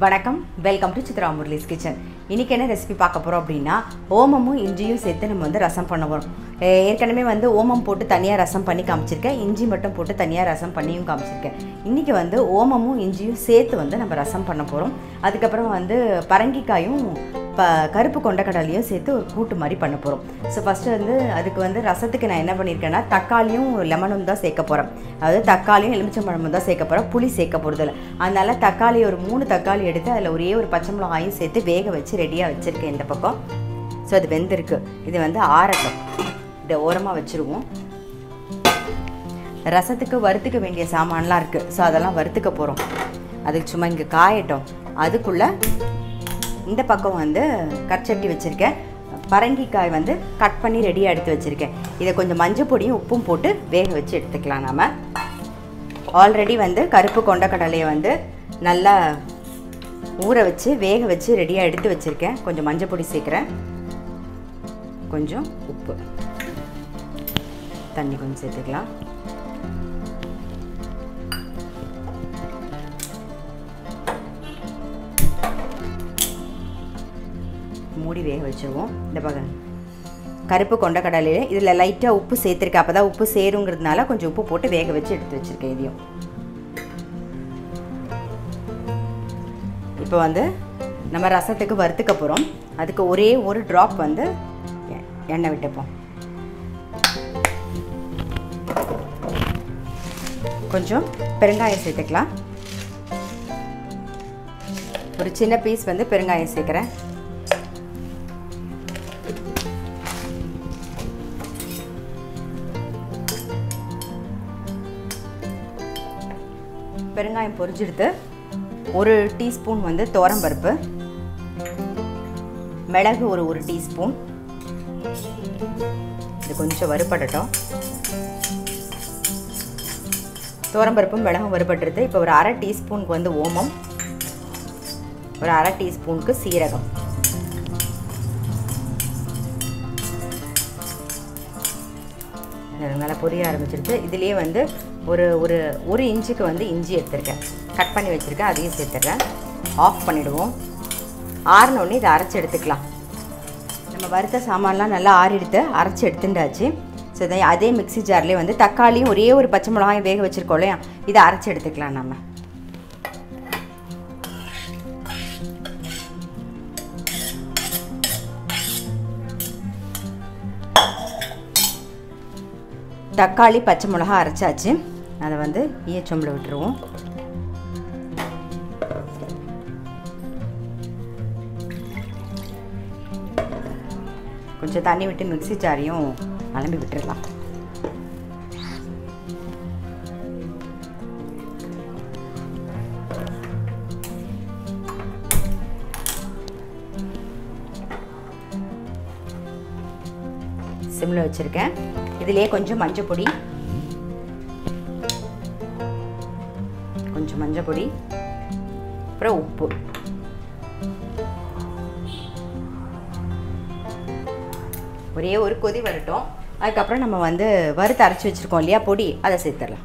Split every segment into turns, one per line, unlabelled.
வணக்கம் welcome to Chitra Murali's kitchen இன்றைக்கி என்ன ரெசிபி பார்க்க போகிறோம் அப்படின்னா ஓமமும் இஞ்சியும் சேர்த்து நம்ம வந்து ரசம் பண்ண போகிறோம் ஏற்கனவே வந்து ஓமம் போட்டு தனியாக ரசம் பண்ணி காமிச்சிருக்கேன் இஞ்சி மட்டும் போட்டு தனியாக ரசம் பண்ணியும் காமிச்சிருக்கேன் இன்றைக்கி வந்து ஓமமும் இஞ்சியும் சேர்த்து வந்து நம்ம ரசம் பண்ண போகிறோம் அதுக்கப்புறம் வந்து பரங்கிக்காயும் ப கருப்பு கொண்டக்கடலையும் சேர்த்து ஒரு கூட்டு மாதிரி பண்ண போகிறோம் ஸோ ஃபஸ்ட்டு வந்து அதுக்கு வந்து ரசத்துக்கு நான் என்ன பண்ணியிருக்கேன்னா தக்காளியும் லெமனும் தான் சேர்க்க போகிறேன் அதாவது தக்காளியும் எலுமிச்சம்பழமும் தான் சேர்க்க போகிறேன் புளி சேர்க்க போகிறதில்ல அதனால தக்காளி ஒரு மூணு தக்காளி எடுத்து அதில் ஒரே ஒரு பச்சை மிளகாயும் சேர்த்து வேக வச்சு ரெடியாக வச்சுருக்கேன் இந்த பக்கம் ஸோ அது வெந்திருக்கு இது வந்து ஆரட்டும் இதை ஓரமாக வச்சுருவோம் ரசத்துக்கு வறுத்துக்க வேண்டிய சாமான்லாம் இருக்குது ஸோ அதெல்லாம் வறுத்துக்க போகிறோம் அதுக்கு சும்மா இங்கே காயட்டும் அதுக்குள்ளே இந்த பக்கம் வந்து கற்சட்டி வச்சுருக்கேன் பரங்கிக்காய் வந்து கட் பண்ணி ரெடியாக எடுத்து வச்சுருக்கேன் இதை கொஞ்சம் மஞ்சள் பொடியும் உப்பும் போட்டு வேக வச்சு எடுத்துக்கலாம் நாம் ஆல்ரெடி வந்து கருப்பு கொண்டக்கடலையை வந்து நல்லா ஊற வச்சு வேக வச்சு ரெடியாக எடுத்து வச்சுருக்கேன் கொஞ்சம் மஞ்சள் பொடி சேர்க்குறேன் கொஞ்சம் உப்பு தண்ணி கொஞ்சம் சேர்த்துக்கலாம் மூடி வேக வச்சுருவோம் இந்த பக்கம் கருப்பு கொண்டக்கடலையில் இதில் லைட்டாக உப்பு சேர்த்துருக்கேன் அப்போ தான் உப்பு சேருங்கிறதுனால கொஞ்சம் உப்பு போட்டு வேக வச்சு எடுத்து வச்சுருக்கேன் இதையும் இப்போ வந்து நம்ம ரசத்துக்கு வறுத்துக்க போகிறோம் அதுக்கு ஒரே ஒரு ட்ராப் வந்து எ- எண்ணெய் விட்டுப்போம் கொஞ்சம் பெருங்காயம் சேர்த்துக்கலாம் ஒரு சின்ன பீஸ் வந்து பெருங்காயம் சேர்க்குறேன் பெருங்காயம் பொரிஞ்செடுத்து ஒரு டீஸ்பூன் வந்து பருப்பு மிளகு ஒரு ஒரு டீஸ்பூன் இது கொஞ்சம் வறுபடட்டும் பருப்பும் மிளகும் வறுபட்டுருது இப்போ ஒரு அரை டீஸ்பூனுக்கு வந்து ஓமம் ஒரு அரை டீஸ்பூனுக்கு சீரகம் இது நல்லா பொரிய ஆரம்பிச்சிருச்சு இதுலேயே வந்து ஒரு ஒரு ஒரு இன்ச்சுக்கு வந்து இஞ்சி எடுத்திருக்கேன் கட் பண்ணி வச்சுருக்கேன் அதையும் சேர்த்துடுறேன் ஆஃப் பண்ணிவிடுவோம் ஆறினோடனே இதை அரைச்சி எடுத்துக்கலாம் நம்ம வறுத்த சாமான்லாம் நல்லா ஆறி எடுத்து அரைச்சி எடுத்துட்டாச்சு ஸோ இதை அதே மிக்ஸி ஜார்லேயே வந்து தக்காளியும் ஒரே ஒரு பச்சை மிளகாயும் வேக வச்சுருக்கோம் இல்லையா இதை அரைச்சி எடுத்துக்கலாம் நம்ம தக்காளி பச்சை மிளகா அரைச்சாச்சு அதை வந்து ஈயச்சொம்பில் விட்டுருவோம் கொஞ்சம் தண்ணி விட்டு மிக்ஸி ஜாரையும் அலம்பி விட்டுடலாம் சிம்மில் வச்சுருக்கேன் இதுலேயே கொஞ்சம் மஞ்சள் பொடி கொஞ்சம் மஞ்சள் பொடி அப்புறம் உப்பு ஒரே ஒரு கொதி வரட்டும் அதுக்கப்புறம் நம்ம வந்து வறுத்து அரைச்சி வச்சுருக்கோம் இல்லையா பொடி அதை சேர்த்துடலாம்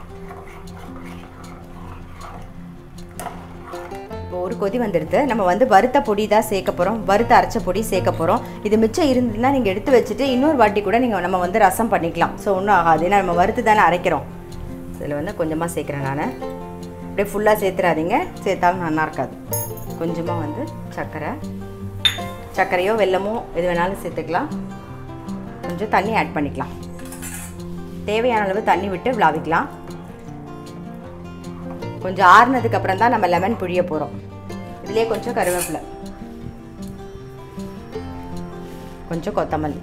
இப்போ ஒரு கொதி வந்துடுது நம்ம வந்து வறுத்த பொடி தான் சேர்க்க போகிறோம் வறுத்த அரைச்ச பொடி சேர்க்க போகிறோம் இது மிச்சம் இருந்ததுன்னா நீங்கள் எடுத்து வச்சுட்டு இன்னொரு வாட்டி கூட நீங்கள் நம்ம வந்து ரசம் பண்ணிக்கலாம் ஸோ ஒன்றும் ஆகாது ஏன்னா நம்ம வறுத்து தானே அரைக்கிறோம் இதில் வந்து கொஞ்சமாக சேர்க்குறேன் நான் அப்படியே ஃபுல்லாக சேர்த்துறாதீங்க சேர்த்தாலும் நல்லா இருக்காது கொஞ்சமாக வந்து சர்க்கரை சர்க்கரையோ வெல்லமோ எது வேணாலும் சேர்த்துக்கலாம் கொஞ்சம் தண்ணி ஆட் பண்ணிக்கலாம் தேவையான அளவு தண்ணி விட்டு விளாவிக்கலாம் கொஞ்சம் ஆறுனதுக்கு அப்புறம் தான் நம்ம லெமன் புழிய போகிறோம் இதுலேயே கொஞ்சம் கருவேப்பிலை கொஞ்சம் கொத்தமல்லி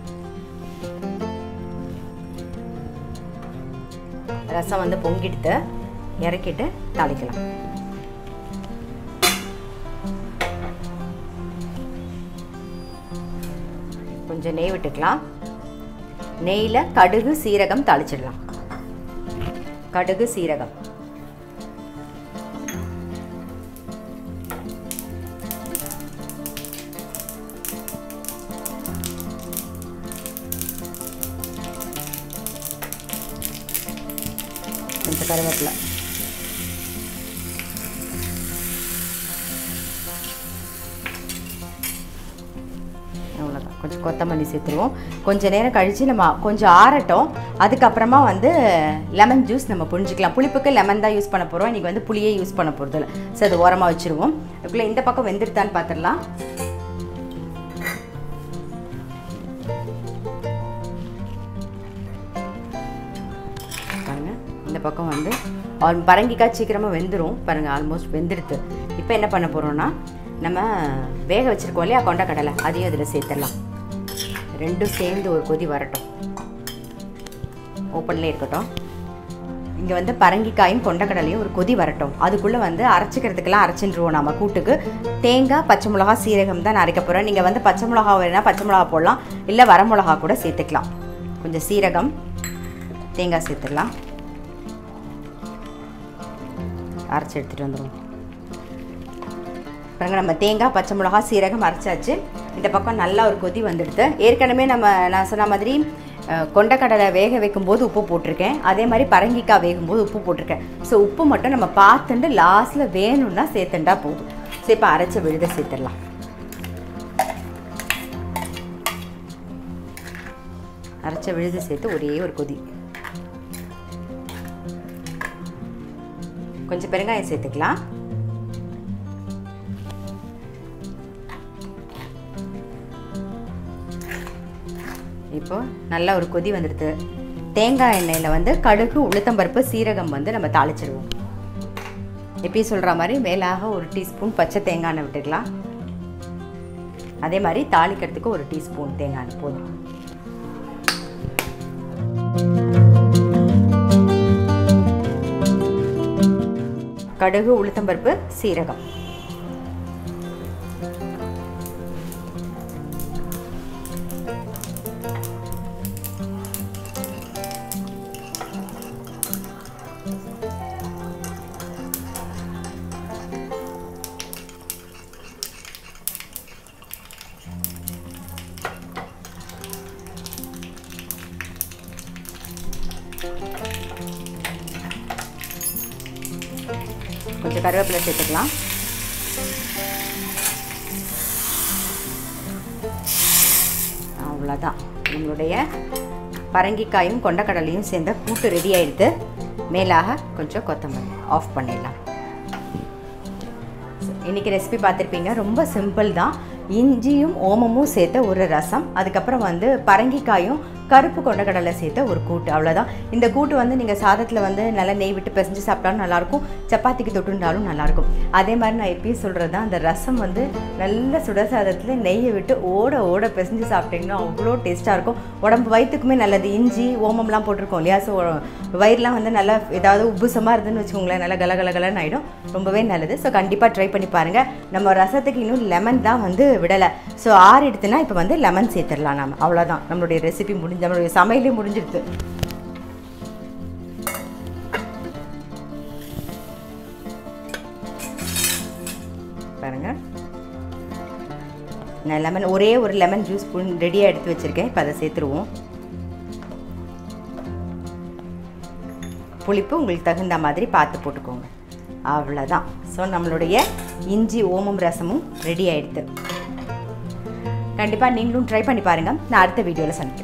ரசம் வந்து பொங்கிடுத்து இறக்கிட்டு தாளிக்கலாம் கொஞ்சம் நெய் விட்டுக்கலாம் நெய்யில் கடுகு சீரகம் தாளிச்சிடலாம் கடுகு சீரகம் கொஞ்சம் கருவேப்பிலை கொஞ்சம் கொத்தமல்லி சேர்த்துருவோம் கொஞ்சம் நேரம் கழித்து நம்ம கொஞ்சம் ஆறட்டும் அதுக்கப்புறமா வந்து லெமன் ஜூஸ் நம்ம புழிஞ்சிக்கலாம் புளிப்புக்கு லெமன் தான் யூஸ் பண்ண போகிறோம் இன்றைக்கி வந்து புளியே யூஸ் பண்ண போகிறது இல்லை ஸோ அது ஓரமாக வச்சுருவோம் அதுக்குள்ளே இந்த பக்கம் வெந்துருத்தான்னு பார்த்துடலாம் பாருங்க இந்த பக்கம் வந்து ஆல் பரங்கிக்காய் சீக்கிரமாக வெந்துடும் பாருங்கள் ஆல்மோஸ்ட் வெந்துடுது இப்போ என்ன பண்ண போகிறோம்னா நம்ம வேக வச்சுருக்கோம் இல்லையா கொண்டக்கடலை அதையும் இதில் சேர்த்துடலாம் ரெண்டும் சேர்ந்து ஒரு கொதி வரட்டும் ஓப்பன்லேயே இருக்கட்டும் இங்கே வந்து பரங்கிக்காயும் கொண்டக்கடலையும் ஒரு கொதி வரட்டும் அதுக்குள்ளே வந்து அரைச்சிக்கிறதுக்கெல்லாம் அரைச்சிட்டுருவோம் நம்ம கூட்டுக்கு தேங்காய் பச்சை மிளகா சீரகம் தான் அரைக்க போகிறோம் நீங்கள் வந்து பச்சை மிளகா வேணால் பச்சை மிளகா போடலாம் இல்லை வரமிளகா கூட சேர்த்துக்கலாம் கொஞ்சம் சீரகம் தேங்காய் சேர்த்துடலாம் அரைச்சி எடுத்துகிட்டு வந்துடுவோம் பாருங்க நம்ம தேங்காய் பச்சை மிளகா சீரகம் அரைச்சாச்சு இந்த பக்கம் நல்லா ஒரு கொதி வந்துடுது ஏற்கனவே நம்ம நான் சொன்ன மாதிரி அஹ், கொண்டக்கடலை வேக வைக்கும்போது உப்பு போட்டிருக்கேன் அதே மாதிரி பரங்கிக்காய் வேகும்போது உப்பு போட்டிருக்கேன் ஸோ உப்பு மட்டும் நம்ம பார்த்துட்டு லாஸ்ட்டில் வேணும்னா சேர்த்துண்டா போதும் ஸோ இப்போ அரைச்ச விழுத சேர்த்துடலாம் அரைச்ச விழுது சேர்த்து ஒரே ஒரு கொதி கொஞ்சம் பெருங்காயம் சேர்த்துக்கலாம் இப்போ நல்லா ஒரு கொதி வந்துடுது தேங்காய் எண்ணெயில் வந்து கடுகு உளுத்தம்பருப்பு சீரகம் வந்து நம்ம தாளிச்சிடுவோம் எப்பயும் சொல்கிற மாதிரி மேலாக ஒரு டீஸ்பூன் பச்சை தேங்காய் எண்ணெய் விட்டுக்கலாம் அதே மாதிரி தாளிக்கிறதுக்கு ஒரு டீஸ்பூன் தேங்காய் எண்ணெய் போதும் கடுகு உளுத்தம்பருப்பு சீரகம் கொஞ்சம் கருவேப்பிலை சேர்த்துக்கலாம் அவ்வளோதான் நம்மளுடைய பரங்கிக்காயும் கொண்டக்கடலையும் சேர்ந்த கூட்டு ரெடி ஆயிடுது மேலாக கொஞ்சம் கொத்தமல்லி ஆஃப் பண்ணிடலாம் இன்றைக்கி ரெசிபி பார்த்துருப்பீங்க ரொம்ப சிம்பிள் தான் இஞ்சியும் ஓமமும் சேர்த்த ஒரு ரசம் அதுக்கப்புறம் வந்து பரங்கிக்காயும் கருப்பு கொண்டக்கடலை சேர்த்த ஒரு கூட்டு அவ்வளோதான் இந்த கூட்டு வந்து நீங்கள் சாதத்தில் வந்து நல்லா நெய் விட்டு பிசைஞ்சு சாப்பிட்டாலும் நல்லாயிருக்கும் சப்பாத்திக்கு தொட்டுண்டாலும் நல்லாயிருக்கும் அதே மாதிரி நான் எப்பயும் சொல்கிறது தான் அந்த ரசம் வந்து நல்ல சுட சாதத்தில் நெய்யை விட்டு ஓட ஓட பிசைஞ்சு சாப்பிட்டிங்கன்னா அவ்வளோ டேஸ்ட்டாக இருக்கும் உடம்பு வயிற்றுக்குமே நல்லது இஞ்சி ஓமம்லாம் போட்டிருக்கோம் இல்லையா ஸோ வயிறுலாம் வந்து நல்லா ஏதாவது உப்புசமாக இருந்துன்னு வச்சுக்கோங்களேன் நல்லா கல கல கலன்னு ஆகிடும் ரொம்பவே நல்லது ஸோ கண்டிப்பாக ட்ரை பண்ணி பாருங்கள் நம்ம ரசத்துக்கு இன்னும் லெமன் தான் வந்து விடலை ஸோ ஆறு எடுத்துனா இப்போ வந்து லெமன் சேர்த்துடலாம் நம்ம அவ்வளோதான் நம்மளுடைய ரெசிபி முடிஞ்ச நம்மளுடைய சமையலே முடிஞ்சிடுது பாருங்க நான் லெமன் ஒரே ஒரு லெமன் ஜூஸ் ரெடியாக எடுத்து வச்சுருக்கேன் இப்போ அதை சேர்த்துருவோம் புளிப்பு உங்களுக்கு தகுந்த மாதிரி பார்த்து போட்டுக்கோங்க அவ்வளோதான் ஸோ நம்மளுடைய இஞ்சி ஓமம் ரசமும் ரெடி ஆயிடுது கண்டிப்பாக நீங்களும் ட்ரை பண்ணி பாருங்கள் நான் அடுத்த வீடியோவில் சந்திக்கிறேன்